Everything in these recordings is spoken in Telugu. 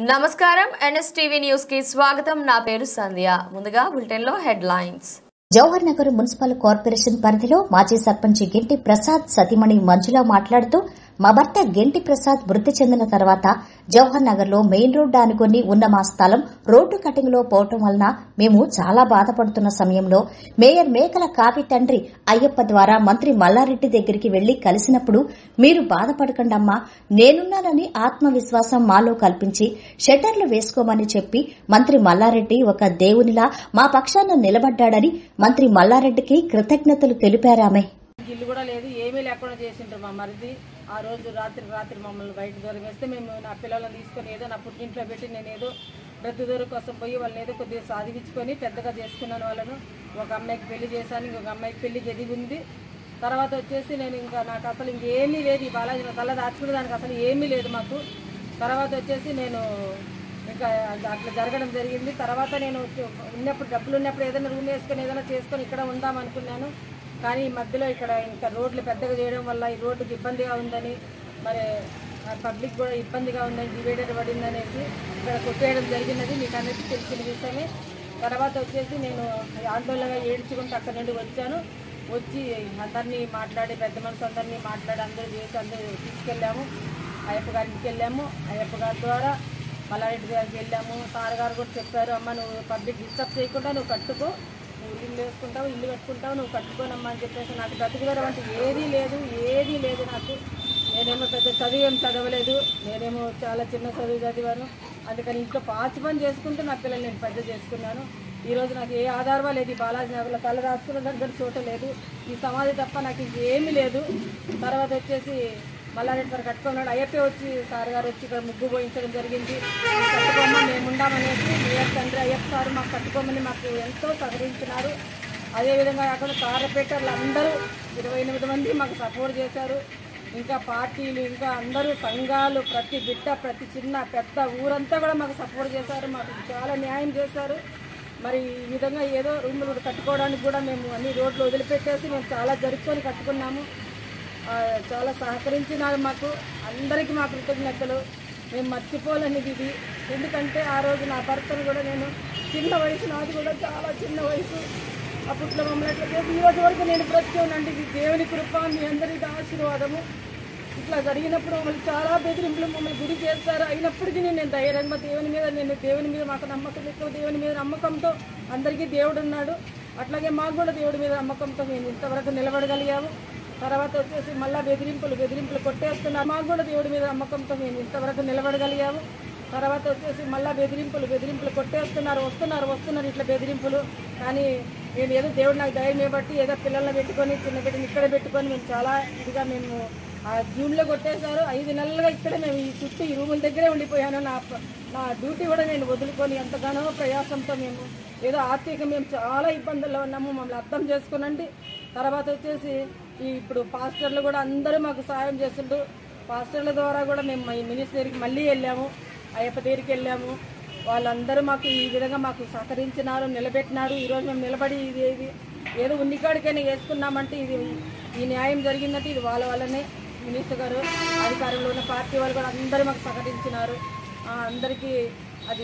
నమస్కారం ఎన్ఎస్టీవీ న్యూస్ కి స్వాగతం నా పేరు సంధ్య ముందుగా బులెటిన్ లో headlines Jawahar Nagar municipal corporation పరిధిలో మాజీ సర్పంచ్ గెంటి ప్రసాద్ సతీమణి మంజుల మాట్లాడుతూ మా భర్త గెంటి ప్రసాద్ మృతి చెందిన తర్వాత జవహర్ నగర్ లో మెయిన్ రోడ్డు ఆనుకొని ఉన్న మా స్థలం రోడ్డు కటింగ్ లో పోవటం వలన మేము చాలా బాధపడుతున్న సమయంలో మేయర్ మేకల కావి తండ్రి అయ్యప్ప ద్వారా మంత్రి మల్లారెడ్డి దగ్గరికి వెళ్లి కలిసినప్పుడు మీరు బాధపడకండమ్మా నేనున్నానని ఆత్మవిశ్వాసం మాలో కల్పించి షట్టర్లు వేసుకోమని చెప్పి మంత్రి మల్లారెడ్డి ఒక దేవునిలా మా పక్షాన నిలబడ్డాడని మంత్రి మల్లారెడ్డికి కృతజ్ఞతలు తెలిపారామె ఇల్లు కూడా లేదు ఏమీ లేకుండా చేసిండ్రు మా మరిది ఆ రోజు రాత్రి రాత్రి మమ్మల్ని బయట దూరం వేస్తే మేము నా పిల్లలను తీసుకొని ఏదో నా పుట్టింట్లో పెట్టి నేను ఏదో బ్రతు దూరం కోసం పోయి వాళ్ళని ఏదో కొద్దిగా సాధించుకొని పెద్దగా చేసుకున్నాను వాళ్ళను ఒక అమ్మాయికి పెళ్లి చేశాను ఇంకొక అమ్మాయికి పెళ్లి ఎదిగి ఉంది తర్వాత వచ్చేసి నేను ఇంకా నాకు అసలు ఇంకేమీ లేదు ఈ బాలాజీ నా తల దాచుకునే దానికి అసలు ఏమీ లేదు మాకు తర్వాత వచ్చేసి నేను ఇంకా అట్లా జరగడం జరిగింది తర్వాత నేను ఉన్నప్పుడు డబ్బులు ఉన్నప్పుడు ఏదైనా రూమ్ వేసుకొని ఏదైనా చేసుకొని ఇక్కడ ఉందాం అనుకున్నాను కానీ ఈ మధ్యలో ఇక్కడ ఇంకా రోడ్లు పెద్దగా చేయడం వల్ల ఈ రోడ్డుకి ఇబ్బందిగా ఉందని మరి పబ్లిక్ కూడా ఇబ్బందిగా ఉందని డివైడర్ పడింది అనేసి ఇక్కడ కొట్టేయడం జరిగినది మీకు అన్నిటికీ తెలిసిన విషయమే తర్వాత వచ్చేసి నేను ఆందోళనగా ఏడ్చుకుంటూ అక్కడ నుండి వచ్చాను వచ్చి అందరినీ మాట్లాడి పెద్ద మనుషులు అందరినీ మాట్లాడి అందరూ చేసి అందరూ తీసుకెళ్ళాము అయ్యప్ప గారికి వెళ్ళాము అయ్యప్ప గారి ద్వారా మల్లారెడ్డి గారికి వెళ్ళాము సార్ గారు కూడా చెప్పారు అమ్మ నువ్వు పబ్లిక్ డిస్టర్బ్ చేయకుండా నువ్వు కట్టుకో నువ్వు ఇల్లు వేసుకుంటావు ఇల్లు కట్టుకుంటావు నువ్వు కట్టుకోనమ్మా అని చెప్పేసి నాకు బ్రతుకుదరం అంటే ఏదీ లేదు ఏదీ లేదు నాకు నేనేమో పెద్ద చదువు ఏం చదవలేదు నేనేమో చాలా చిన్న చదువు చదివాను అందుకని ఇంట్లో పాచి పని చేసుకుంటూ నా పిల్లల్ని నేను పెద్ద చేసుకున్నాను ఈ రోజు నాకు ఏ ఆధారమా లేదు ఈ బాలాజీ నగర్లో తల రాసుకున్న దగ్గర చోట లేదు ఈ సమాధి తప్ప నాకు ఇంకేమీ లేదు తర్వాత వచ్చేసి మల్లారెడ్డి సార్ కట్టుకున్నాడు అయ్యప్పే వచ్చి సార్ గారు వచ్చి ఇక్కడ ముగ్గు పోయించడం జరిగింది "మీరు కట్టుకోమని మేము ఉండామనేసి మేయర్ తండ్రి అయ్యప్ప సార్ మాకు కట్టుకోమని మాకు ఎంతో సహకరించినారు అదేవిధంగా కాకుండా కార్పొరేటర్లు అందరూ ఇరవై ఎనిమిది మంది మాకు సపోర్ట్ చేశారు ఇంకా పార్టీలు ఇంకా అందరూ సంఘాలు ప్రతి బిడ్డ ప్రతి చిన్న పెద్ద ఊరంతా కూడా మాకు సపోర్ట్ చేశారు మాకు చాలా న్యాయం చేశారు మరి ఈ విధంగా ఏదో రూములు కూడా కట్టుకోవడానికి కూడా మేము అన్ని రోడ్లు వదిలిపెట్టేసి మేము చాలా జరుపుకొని కట్టుకున్నాము ఆ, చాలా సహకరించినారు మాకు అందరికీ మా కృతజ్ఞతలు మేము మర్చిపోలేనిది ఇది ఎందుకంటే ఆ రోజు నా భర్తను కూడా నేను చిన్న వయసు నాది కూడా చాలా చిన్న వయసు అప్పట్లో మమ్మల్ని ఎట్లా చేసి ఈ రోజు వరకు నేను బ్రతికి ఉన్నాను ఇది దేవుని కృప మీ అందరికీ ఆశీర్వాదము ఇట్లా జరిగినప్పుడు మమ్మల్ని చాలా బెదిరింపులు మమ్మల్ని గురి చేస్తారు అయినప్పటికీ నేను ధైర్యంగా దేవుని మీద నేను దేవుని మీద మాకు నమ్మకం ఎక్కువ దేవుని మీద నమ్మకంతో అందరికీ దేవుడు ఉన్నాడు అట్లాగే మాకు కూడా దేవుడి మీద నమ్మకంతో మేము ఇంతవరకు నిలబడగలిగాము తర్వాత వచ్చేసి మళ్ళా బెదిరింపులు బెదిరింపులు కొట్టేస్తున్నారు మాకు కూడా దేవుడి మీద నమ్మకంతో మేము ఇంతవరకు నిలబడగలిగాము తర్వాత వచ్చేసి మళ్ళా బెదిరింపులు బెదిరింపులు కొట్టేస్తున్నారు వస్తున్నారు వస్తున్నారు ఇట్లా బెదిరింపులు కానీ నేను ఏదో దేవుడు నాకు ధైర్యం బట్టి ఏదో పిల్లల్ని పెట్టుకొని చిన్న బిడ్డని ఇక్కడ పెట్టుకొని మేము చాలా ఇదిగా మేము ఆ జూన్లో కొట్టేశారు ఐదు నెలలుగా ఇక్కడే మేము ఈ చుట్టూ ఈ రూముల దగ్గరే ఉండిపోయాను నా ప- నా డ్యూటీ కూడా నేను వదులుకొని ఎంతగానో ప్రయాసంతో మేము ఏదో ఆర్థిక మేము చాలా ఇబ్బందుల్లో ఉన్నాము మమ్మల్ని అర్థం చేసుకునండి తర్వాత వచ్చేసి ఈ ఇప్పుడు పాస్టర్లు కూడా అందరూ మాకు సహాయం చేస్తుండ్రు పాస్టర్ల ద్వారా కూడా మేము ఈ మినిస్టర్ దగ్గరికి మళ్ళీ వెళ్ళాము అయ్యప్ప దగ్గరికి వెళ్ళాము వాళ్ళందరూ మాకు ఈ విధంగా మాకు సహకరించినారు నిలబెట్టినారు ఈరోజు మేము నిలబడి ఇది ఇది ఏదో ఉన్నికాడికైనా వేసుకున్నామంటే ఇది ఈ న్యాయం జరిగిందంటే ఇది వాళ్ళ వల్లనే మినిస్టర్ గారు అధికారంలో ఉన్న పార్టీ వాళ్ళు కూడా అందరూ మాకు సహకరించినారు ఆ, అందరికీ అది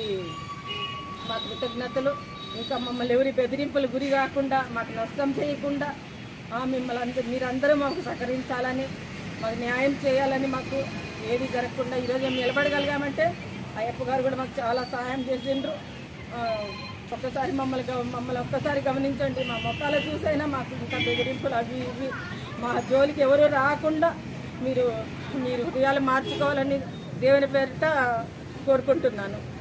మా కృతజ్ఞతలు ఇంకా మమ్మల్ని ఎవరి బెదిరింపులు గురి కాకుండా మాకు నష్టం చేయకుండా ఆ, మిమ్మల్ని అందరూ మీరందరూ మాకు సహకరించాలని మాకు న్యాయం చేయాలని మాకు ఏది జరగకుండా ఈరోజు మేము నిలబడగలిగామంటే అయ్యప్ప గారు కూడా మాకు చాలా సహాయం చేసిండ్రు ఆ, ఒక్కసారి మమ్మల్ని గవ- మమ్మల్ని ఒక్కసారి గమనించండి మా మొక్కలు చూసైనా మాకు ఇంకా బెదిరింపులు అవి ఇవి మా జోలికి ఎవరు రాకుండా మీరు మీరు హృదయాలు మార్చుకోవాలని దేవుని పేరిట కోరుకుంటున్నాను